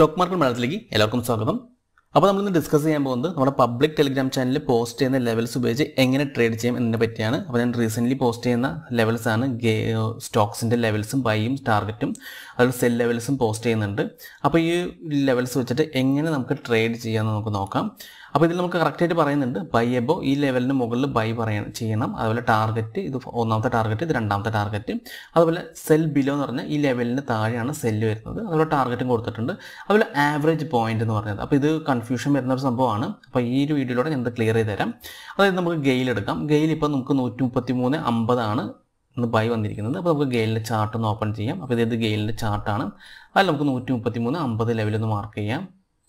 stock market മലയാളത്തിലേക്ക് എല്ലാവർക്കും സ്വാഗതം അപ്പോൾ നമ്മളിന്ന് ഡിസ്കസ് ചെയ്യാൻ പോകുന്നത് നമ്മുടെ പബ്ലിക് ടെലിഗ്രാം ചാനലിൽ പോസ്റ്റ് ചെയ്യുന്ന ലെവൽസ് ഉപയോഗിച്ച് എങ്ങനെ ട്രേഡ് ചെയ്യാം എന്നതിനെ പറ്റിയാണ് അപ്പോൾ ഞാൻ റീസെൻ്റ്ലി പോസ്റ്റ് ചെയ്യുന്ന ലെവൽസ് ആണ് ഗേ സ്റ്റോക്സിൻ്റെ ലെവൽസും ബൈയും ടാർഗറ്റും അതുപോലെ സെൽ ലെവൽസും പോസ്റ്റ് ചെയ്യുന്നുണ്ട് അപ്പോൾ ഈ ലെവൽസ് വെച്ചിട്ട് എങ്ങനെ നമുക്ക് ട്രേഡ് ചെയ്യാമെന്ന് നമുക്ക് നോക്കാം അപ്പോൾ ഇതിൽ നമുക്ക് കറക്റ്റായിട്ട് പറയുന്നുണ്ട് ബൈ എബോ ഈ ലെവലിന് മുകളിൽ ബൈ പറയണം ചെയ്യണം അതുപോലെ ടാർഗറ്റ് ഇത് ഒന്നാമത്തെ ടാർഗറ്റ് ഇത് രണ്ടാമത്തെ ടാർഗറ്റ് അതുപോലെ സെൽ ബിലോ എന്ന് പറഞ്ഞാൽ ഈ ലെവലിന് താഴെയാണ് സെല്ല് വരുന്നത് അതുപോലെ ടാർഗറ്റും കൊടുത്തിട്ടുണ്ട് അതുപോലെ ആവറേജ് പോയിന്റ് എന്ന് പറയുന്നത് അപ്പോൾ ഇത് കൺഫ്യൂഷൻ വരുന്ന ഒരു സംഭവമാണ് അപ്പോൾ ഈ ഒരു വീഡിയോയിലൂടെ ഞാൻ ക്ലിയർ ചെയ്ത് തരാം അതായത് നമുക്ക് ഗെയിൽ എടുക്കാം ഗെയിൽ ഇപ്പോൾ നമുക്ക് നൂറ്റി മുപ്പത്തി മൂന്ന് അമ്പതാണ് ഇന്ന് ബൈ വന്നിരിക്കുന്നത് അപ്പോൾ നമുക്ക് ഗെയിലിൻ്റെ ചാർട്ട് ഒന്ന് ഓപ്പൺ ചെയ്യാം അപ്പോൾ ഇത് ഗെയിലിൻ്റെ ചാർട്ടാണ് അതിൽ നമുക്ക് നൂറ്റി മുപ്പത്തി മൂന്ന് അമ്പത് ലെവലൊന്ന് മാർക്ക് ചെയ്യാം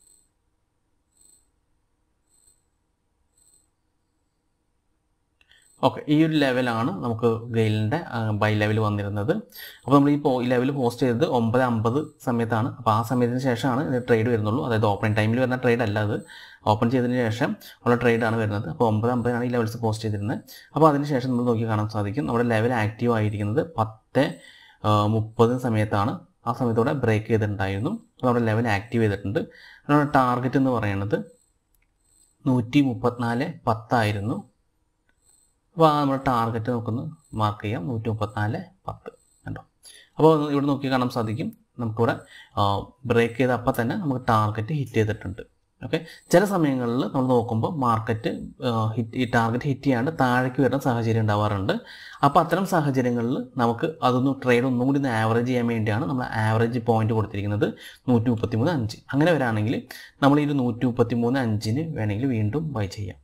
ഓക്കെ ഈ ഒരു ലെവലാണ് നമുക്ക് ഗെയിലിൻ്റെ ബൈ ലെവൽ വന്നിരുന്നത് അപ്പോൾ നമ്മൾ ഈ പോ ഈ ലെവൽ പോസ്റ്റ് ചെയ്തത് ഒമ്പത് അമ്പത് സമയത്താണ് അപ്പോൾ ആ സമയത്തിന് ശേഷമാണ് ഇത് ട്രേഡ് വരുന്നുള്ളൂ അതായത് ഓപ്പൺ ടൈമിൽ വരുന്ന ട്രേഡ് അല്ല അത് ഓപ്പൺ ചെയ്തതിന് ശേഷം ഉള്ള ട്രേഡാണ് വരുന്നത് അപ്പോൾ ഒമ്പത് അമ്പതാണ് ഈ ലെവൽസ് പോസ്റ്റ് ചെയ്തിരുന്നത് അപ്പോൾ അതിന് ശേഷം നമ്മൾ നോക്കി കാണാൻ സാധിക്കും നമ്മുടെ ലെവൽ ആക്റ്റീവ് ആയിരിക്കുന്നത് പത്ത് മുപ്പത് സമയത്താണ് ആ സമയത്തോടെ ബ്രേക്ക് ചെയ്തിട്ടുണ്ടായിരുന്നു അപ്പോൾ നമ്മുടെ ലെവൽ ആക്റ്റീവ് ചെയ്തിട്ടുണ്ട് നമ്മുടെ ടാർഗറ്റ് എന്ന് പറയുന്നത് നൂറ്റി മുപ്പത്തിനാല് പത്തായിരുന്നു അപ്പോൾ ആ നമ്മുടെ ടാർഗറ്റ് നമുക്കൊന്ന് മാർക്ക് ചെയ്യാം നൂറ്റി മുപ്പത്തിനാല് പത്ത് കണ്ടോ അപ്പോൾ ഇവിടെ നോക്കി കാണാൻ സാധിക്കും നമുക്കിവിടെ ബ്രേക്ക് ചെയ്ത അപ്പം തന്നെ നമുക്ക് ടാർഗറ്റ് ഹിറ്റ് ചെയ്തിട്ടുണ്ട് ഓക്കെ ചില സമയങ്ങളിൽ നമ്മൾ നോക്കുമ്പോൾ മാർക്കറ്റ് ഹിറ്റ് ഈ ടാർഗറ്റ് ഹിറ്റ് ചെയ്യാണ്ട് താഴേക്ക് വരുന്ന സാഹചര്യം ഉണ്ടാവാറുണ്ട് അപ്പോൾ അത്തരം സാഹചര്യങ്ങളിൽ നമുക്ക് അതൊന്ന് ട്രേഡ് ഒന്നും കൂടി ഒന്ന് ആവറേജ് ചെയ്യാൻ വേണ്ടിയാണ് നമ്മൾ ആവറേജ് പോയിന്റ് കൊടുത്തിരിക്കുന്നത് നൂറ്റി മുപ്പത്തി മൂന്ന് അഞ്ച് അങ്ങനെ വരാണെങ്കിൽ നമ്മൾ ഈ ഒരു നൂറ്റി മുപ്പത്തി മൂന്ന് അഞ്ചിന് വേണമെങ്കിൽ വീണ്ടും ബൈ ചെയ്യാം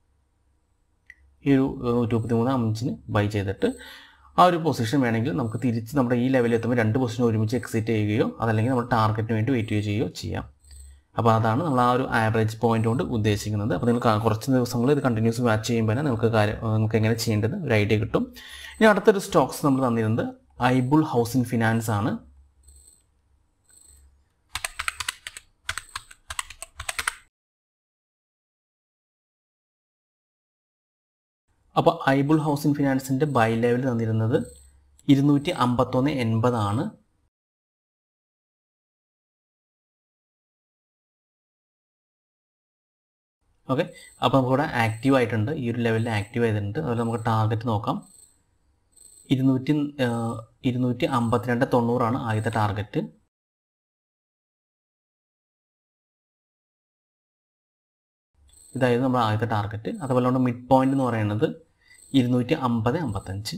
ഈ ഒരു നൂറ്റി മുപ്പത്തി മൂന്ന് അഞ്ചിന് ബൈ ചെയ്തിട്ട് ആ ഒരു പൊസിഷൻ വേണമെങ്കിൽ നമുക്ക് തിരിച്ച് നമ്മുടെ ഈ ലെവലിൽ എത്തുമ്പോൾ രണ്ട് പൊസിഷൻ ഒരുമിച്ച് എക്സിറ്റ് ചെയ്യുകയോ അതല്ലെങ്കിൽ നമ്മുടെ ടാർഗറ്റിന് വേണ്ടി വെയിറ്റ് ചെയ്യുകയോ ചെയ്യാം അപ്പോൾ അതാണ് നമ്മൾ ആ ഒരു ആവറേജ് പോയിന്റ് കൊണ്ട് ഉദ്ദേശിക്കുന്നത് അപ്പോൾ നിങ്ങൾ കുറച്ച് ദിവസങ്ങൾ ഇത് കണ്ടിന്യൂസ് വാച്ച് ചെയ്യുമ്പോൾ തന്നെ നിങ്ങൾക്ക് കാര്യം നമുക്ക് എങ്ങനെ ചെയ്യേണ്ടത് ഒരു ഐഡിയ കിട്ടും ഇനി അടുത്തൊരു സ്റ്റോക്സ് നമ്മൾ തന്നിരുന്നത് ഐബുൾ ഹൗസിംഗ് ഫിനാൻസ് ആണ് അപ്പോൾ ഐബുൾ ഹൗസിംഗ് ഫിനാൻസിൻ്റെ ബൈ ലെവൽ തന്നിരുന്നത് ഇരുന്നൂറ്റി അമ്പത്തൊന്ന് എൺപതാണ് ഓക്കെ അപ്പോൾ നമുക്കിവിടെ ആക്റ്റീവ് ആയിട്ടുണ്ട് ഈ ഒരു ലെവലിൽ ആക്റ്റീവ് ആയിട്ടുണ്ട് അതുപോലെ നമുക്ക് ടാർഗറ്റ് നോക്കാം ഇരുന്നൂറ്റി ഇരുന്നൂറ്റി അമ്പത്തിരണ്ട് തൊണ്ണൂറാണ് ആദ്യത്തെ ടാർഗറ്റ് ഇതായിരുന്നു നമ്മുടെ ആദ്യത്തെ ടാർഗറ്റ് അതുപോലെ നമ്മുടെ മിഡ് പോയിന്റ് എന്ന് പറയുന്നത് ഇരുന്നൂറ്റി അമ്പത് അമ്പത്തഞ്ച്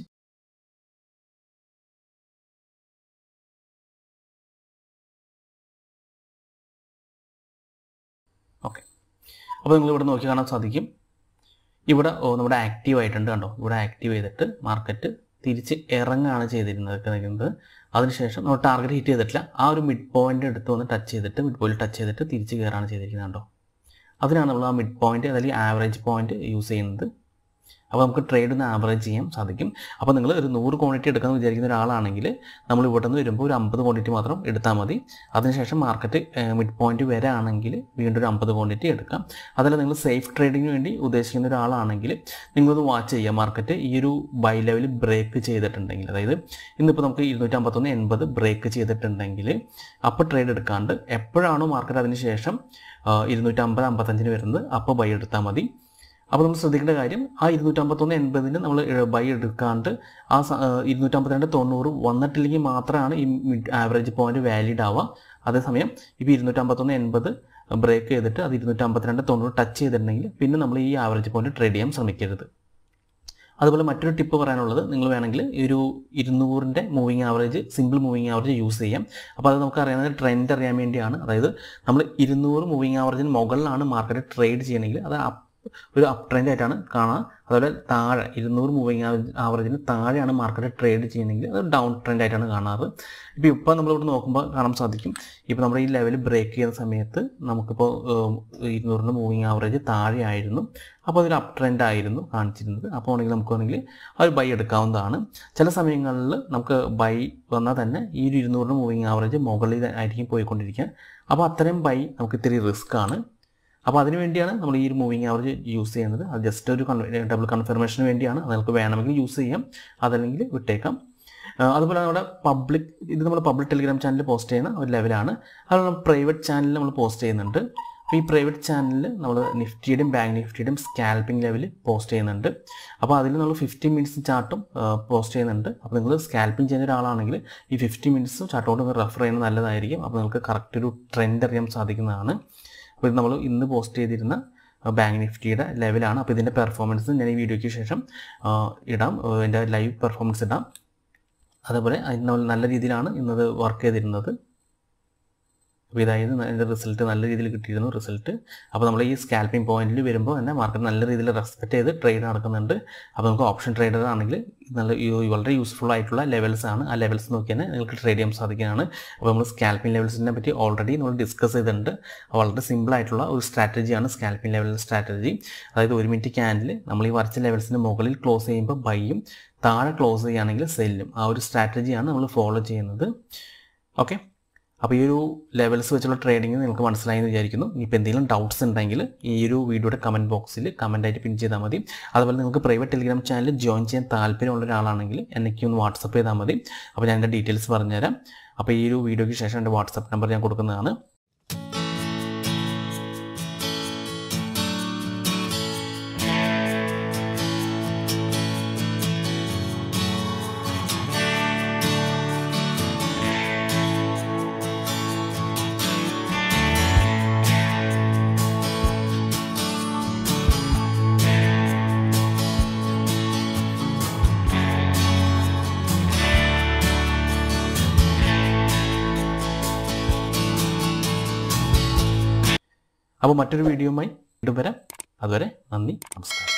ഓക്കെ അപ്പോൾ നിങ്ങൾ ഇവിടെ നോക്കി കാണാൻ സാധിക്കും ഇവിടെ നമ്മുടെ ആക്റ്റീവ് ആയിട്ടുണ്ട് കണ്ടോ ഇവിടെ ആക്റ്റീവ് ചെയ്തിട്ട് മാർക്കറ്റ് തിരിച്ച് ഇറങ്ങുകയാണ് ചെയ്തിരുന്നത് അതിനുശേഷം നമ്മൾ ടാർഗറ്റ് ഹിറ്റ് ചെയ്തിട്ടില്ല ആ ഒരു മിഡ് പോയിന്റ് എടുത്ത് വന്ന് ടച്ച് ചെയ്തിട്ട് മിഡ് പോയിന്റ് ടച്ച് ചെയ്തിട്ട് തിരിച്ച് കയറാണ് ചെയ്തിരിക്കുന്നത് കണ്ടോ അതിനാണ് നമ്മൾ ആ മിഡ് പോയിന്റ് അല്ലെങ്കിൽ ആവറേജ് പോയിന്റ് യൂസ് ചെയ്യുന്നത് അപ്പോൾ നമുക്ക് ട്രേഡ് ഒന്ന് ആവറേജ് ചെയ്യാൻ സാധിക്കും അപ്പോൾ നിങ്ങൾ ഒരു നൂറ് ക്വാണ്ടിറ്റി എടുക്കാമെന്ന് വിചാരിക്കുന്ന ഒരാളാണെങ്കിൽ നമ്മൾ ഇവിടെ നിന്ന് വരുമ്പോൾ ഒരു അമ്പത് ക്വാണ്ടിറ്റി മാത്രം എടുത്താൽ മതി അതിനുശേഷം മാർക്കറ്റ് മിഡ് പോയിന്റ് വരാണെങ്കിൽ വീണ്ടും ഒരു അമ്പത് ക്വാണ്ടിറ്റി എടുക്കാം അതല്ല നിങ്ങൾ സേഫ് ട്രേഡിങ്ങിന് വേണ്ടി ഉദ്ദേശിക്കുന്ന ഒരാളാണെങ്കിൽ നിങ്ങളത് വാച്ച് ചെയ്യുക മാർക്കറ്റ് ഈ ഒരു ബൈ ലെവൽ ബ്രേക്ക് ചെയ്തിട്ടുണ്ടെങ്കിൽ അതായത് ഇന്നിപ്പോൾ നമുക്ക് ഇരുന്നൂറ്റി അമ്പത്തൊന്ന് എൺപത് ബ്രേക്ക് ചെയ്തിട്ടുണ്ടെങ്കിൽ അപ്പോൾ ട്രേഡ് എടുക്കാണ്ട് എപ്പോഴാണോ മാർക്കറ്റ് അതിന് ശേഷം ഇരുന്നൂറ്റമ്പത് അമ്പത്തഞ്ചിന് വരുന്നത് അപ്പോൾ ബൈ എടുത്താൽ മതി അപ്പോൾ നമ്മൾ ശ്രദ്ധിക്കേണ്ട കാര്യം ആ ഇരുന്നൂറ്റമ്പത്തൊന്ന് എൺപതിന് നമ്മൾ ബൈ എടുക്കാണ്ട് ആ ഇരുന്നൂറ്റമ്പത്തിരണ്ട് തൊണ്ണൂറ് വന്നിട്ടില്ലെങ്കിൽ മാത്രമാണ് ഈ മിഡ് ആവറേജ് പോയിന്റ് വാലിഡ് ആവുക അതേസമയം ഇപ്പോൾ ഇരുന്നൂറ്റമ്പത്തൊന്ന് എൺപത് ബ്രേക്ക് ചെയ്തിട്ട് അത് ഇരുന്നൂറ്റമ്പത്തിരണ്ട് തൊണ്ണൂറ് ടച്ച് ചെയ്തിട്ടുണ്ടെങ്കിൽ പിന്നെ നമ്മൾ ഈ ആവറേജ് പോയിന്റ് ട്രേഡ് ചെയ്യാൻ ശ്രമിക്കരുത് അതുപോലെ മറ്റൊരു ടിപ്പ് പറയാനുള്ളത് നിങ്ങൾ വേണമെങ്കിൽ ഈ ഒരു ഇരുന്നൂറിൻ്റെ moving average simple moving average use ചെയ്യാം അപ്പോൾ അത് നമുക്ക് അറിയാവുന്ന ട്രെൻഡ് അറിയാൻ വേണ്ടിയാണ് അതായത് നമ്മൾ ഇരുന്നൂറ് മൂവിങ് ആവറേജിന് മുകളിലാണ് മാർക്കറ്റ് ട്രേഡ് ചെയ്യണമെങ്കിൽ അത് ഒരു അപ് ട്രെൻഡ് ആയിട്ടാണ് കാണുക അതുപോലെ താഴെ ഇരുന്നൂറ് മൂവിങ് ആവറേജിന് താഴെയാണ് മാർക്കറ്റ് ട്രേഡ് ചെയ്യുന്നതെങ്കിൽ അത് ഡൗൺ ട്രെൻഡ് ആയിട്ടാണ് കാണാറ് ഇപ്പോൾ ഇപ്പോൾ നമ്മളിവിടെ നോക്കുമ്പോൾ കാണാൻ സാധിക്കും ഇപ്പോൾ നമ്മുടെ ഈ ലെവൽ ബ്രേക്ക് ചെയ്യുന്ന സമയത്ത് നമുക്കിപ്പോൾ ഇരുന്നൂറിൻ്റെ മൂവിങ് ആവറേജ് താഴെയായിരുന്നു അപ്പോൾ അതൊരു അപ് ട്രെൻഡ് ആയിരുന്നു കാണിച്ചിരുന്നത് അപ്പോൾ ആണെങ്കിൽ നമുക്ക് വേണമെങ്കിൽ ആ ഒരു ബൈ എടുക്കാവുന്നതാണ് ചില സമയങ്ങളിൽ നമുക്ക് ബൈ വന്നാൽ തന്നെ ഈ ഒരു ഇരുന്നൂറിൻ്റെ മൂവിങ് ആവറേജ് മുകളിൽ ആയിരിക്കും പോയിക്കൊണ്ടിരിക്കുക അപ്പോൾ അത്രയും ബൈ നമുക്ക് ഇത്തിരി റിസ്ക് ആണ് അപ്പോൾ അതിന് വേണ്ടിയാണ് നമ്മൾ ഈ ഒരു മൂവിങ് ആവറേജ് യൂസ് ചെയ്യുന്നത് അത് ജസ്റ്റ് ഒരു ഡബിൾ കൺഫർമേഷന് വേണ്ടിയാണ് അത് നിങ്ങൾക്ക് വേണമെങ്കിൽ യൂസ് ചെയ്യാം അതല്ലെങ്കിൽ വിട്ടേക്കാം അതുപോലെ നമ്മുടെ പബ്ലിക് ഇത് നമ്മൾ പബ്ലിക് ടെലിഗ്രാം ചാനലിൽ പോസ്റ്റ് ചെയ്യുന്ന ഒരു ലെവലാണ് അതുപോലെ നമ്മൾ പ്രൈവറ്റ് ചാനലിൽ നമ്മൾ പോസ്റ്റ് ചെയ്യുന്നുണ്ട് അപ്പോൾ ഈ പ്രൈവറ്റ് ചാനലിൽ നമ്മൾ നിഫ്റ്റിയുടെയും ബാങ്ക് നിഫ്റ്റിയുടെയും സ്കാൽപ്പിംഗ് ലെവലിൽ പോസ്റ്റ് ചെയ്യുന്നുണ്ട് അപ്പോൾ അതിൽ നമ്മൾ ഫിഫ്റ്റി മിനിറ്റ്സ് ചാർട്ടും പോസ്റ്റ് ചെയ്യുന്നുണ്ട് അപ്പോൾ നിങ്ങൾ സ്കാൽപ്പിംഗ് ചെയ്യുന്ന ഒരാളാണെങ്കിൽ ഈ ഫിഫ്റ്റി മിനിറ്റ്സും ചാർട്ടോട് റെഫർ ചെയ്യുന്നത് നല്ലതായിരിക്കും അപ്പോൾ നിങ്ങൾക്ക് കറക്റ്റ് ഒരു ട്രെൻഡ് അറിയാൻ സാധിക്കുന്നതാണ് അപ്പോൾ ഇത് നമ്മൾ ഇന്ന് പോസ്റ്റ് ചെയ്തിരുന്ന ബാങ്ക് നിഫ്റ്റിയുടെ ലെവലാണ് അപ്പോൾ ഇതിൻ്റെ പെർഫോമൻസ് ഞാൻ ഈ വീഡിയോയ്ക്ക് ശേഷം ആ, ഇടാം ആ, എൻ്റെ ലൈവ് പെർഫോമൻസ് ഇടാം അതേപോലെ അതിന് നല്ല രീതിയിലാണ് ഇന്നത് വർക്ക് ചെയ്തിരുന്നത് അപ്പോൾ ഇതായത് അതിൻ്റെ റിസൾട്ട് നല്ല രീതിയിൽ കിട്ടിയിരുന്നു റിസൾട്ട് അപ്പോൾ നമ്മൾ ഈ സ്കാൽപ്പിംഗ് പോയിന്റിൽ വരുമ്പോൾ തന്നെ മാർക്കറ്റ് നല്ല രീതിയിൽ റെസ്പെക്ട് ചെയ്ത് ട്രേഡ് നടക്കുന്നുണ്ട് അപ്പോൾ നമുക്ക് ഓപ്ഷൻ ട്രേഡർ ആണെങ്കിൽ നല്ല യു- വളരെ യൂസ്ഫുൾ ആയിട്ടുള്ള ലെവൽസ് ആണ് ആ ലെവൽസ് നോക്കി തന്നെ നിങ്ങൾക്ക് ട്രേഡ് ചെയ്യാൻ സാധിക്കുന്നതാണ് അപ്പോൾ നമ്മൾ സ്കാൽപ്പിംഗ് ലെവൽസിനെ പറ്റി ഓൾറെഡി നമ്മൾ ഡിസ്കസ് ചെയ്തിട്ടുണ്ട് അപ്പോൾ വളരെ സിമ്പിൾ ആയിട്ടുള്ള ഒരു സ്ട്രാറ്റജിയാണ് സ്കാൽപ്പിംഗ് ലെവൽ സ്ട്രാറ്റജി അതായത് ഒരു മിനിറ്റ് ക്യാൻഡിൽ നമ്മൾ ഈ വരച്ച ലെവൽസിന് മുകളിൽ ക്ലോസ് ചെയ്യുമ്പോൾ ബൈയും താഴെ ക്ലോസ് ചെയ്യുകയാണെങ്കിൽ സെല്ലും ആ ഒരു സ്ട്രാറ്റജിയാണ് നമ്മൾ ഫോളോ ചെയ്യുന്നത് ഓക്കെ അപ്പോൾ ഈ ഒരു ലെവൽസ് വെച്ചുള്ള ട്രേഡിംഗ് നിങ്ങൾക്ക് മനസ്സിലായി എന്ന് വിചാരിക്കുന്നു ഇപ്പോൾ എന്തെങ്കിലും ഡൗട്ട്സ് ഉണ്ടെങ്കിൽ ഈ ഒരു വീഡിയോയുടെ കമൻറ്റ് ബോക്സിൽ കമൻറ്റായിട്ട് പിൻ ചെയ്താൽ മതി അതുപോലെ നിങ്ങൾക്ക് പ്രൈവറ്റ് ടെലിഗ്രാം ചാനൽ ജോയിൻ ചെയ്യാൻ താല്പര്യമുള്ള ഒരാളാണെങ്കിൽ എനിക്ക് ഒന്ന് വാട്സപ്പ് ചെയ്താൽ മതി അപ്പോൾ ഞാൻ എൻ്റെ ഡീറ്റെയിൽസ് പറഞ്ഞുതരാം അപ്പോൾ ഈ ഒരു വീഡിയോയ്ക്ക് ശേഷം എൻ്റെ വാട്സപ്പ് നമ്പർ ഞാൻ കൊടുക്കുന്നതാണ് അപ്പോൾ മറ്റൊരു വീഡിയോയുമായി വീണ്ടും വരാം അതുവരെ നന്ദി നമസ്കാരം